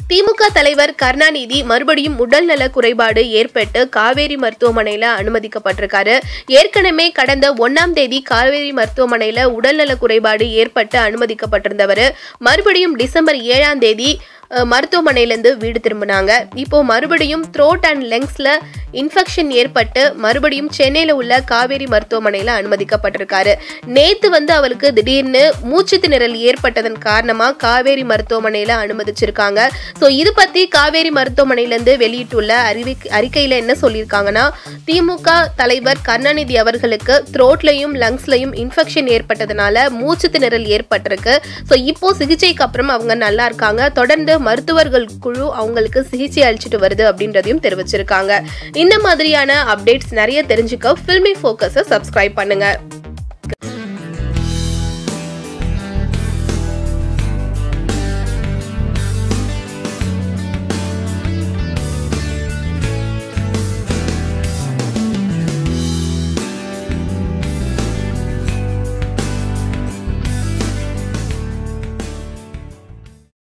திமுக தலைவர் கருணாநிதி மறுபடியும் உடல்நல குறைபாடு ஏற்பட்டு காவேரி மருத்துவமனையில அனுமதிக்கப்பட்டிருக்காரு ஏற்கனவே கடந்த ஒன்னாம் தேதி காவேரி மருத்துவமனையில உடல்நல குறைபாடு ஏற்பட்டு அனுமதிக்கப்பட்டிருந்தவர் மறுபடியும் டிசம்பர் ஏழாம் தேதி அஹ், மருத்துவமனையிலேருந்து வீடு திரும்பினாங்க இப்போ மறுபடியும் த்ரோட் அண்ட் லெங்ஸ்ல இன்ஃபெக்ஷன் ஏற்பட்டு மறுபடியும் சென்னையில் உள்ள காவேரி மருத்துவமனையில் அனுமதிக்கப்பட்டிருக்காரு நேத்து வந்து அவருக்கு திடீர்னு மூச்சு திணறல் ஏற்பட்டதன் காரணமா காவேரி மருத்துவமனையில் அனுமதிச்சிருக்காங்க ஸோ இது பத்தி காவேரி மருத்துவமனையிலேருந்து வெளியிட்டுள்ள அறிவிக்கை அறிக்கையில் என்ன சொல்லியிருக்காங்கன்னா திமுக தலைவர் கருணாநிதி அவர்களுக்கு த்ரோட்லையும் லங்ஸ்லையும் இன்ஃபெக்ஷன் ஏற்பட்டதுனால மூச்சு திணறல் ஏற்பட்டிருக்கு ஸோ இப்போ சிகிச்சைக்கு அப்புறம் அவங்க நல்லா இருக்காங்க தொடர்ந்து மருத்துவர்கள் குழு அவங்களுக்கு சிகிச்சை அளிச்சிட்டு வருது அப்படின்றதையும் தெரிவிச்சிருக்காங்க இந்த மாதிரியான அப்டேட்ஸ் நிறைய தெரிஞ்சுக்க ஃபில்மி ஃபோக்கஸை சப்ஸ்கிரைப் பண்ணுங்க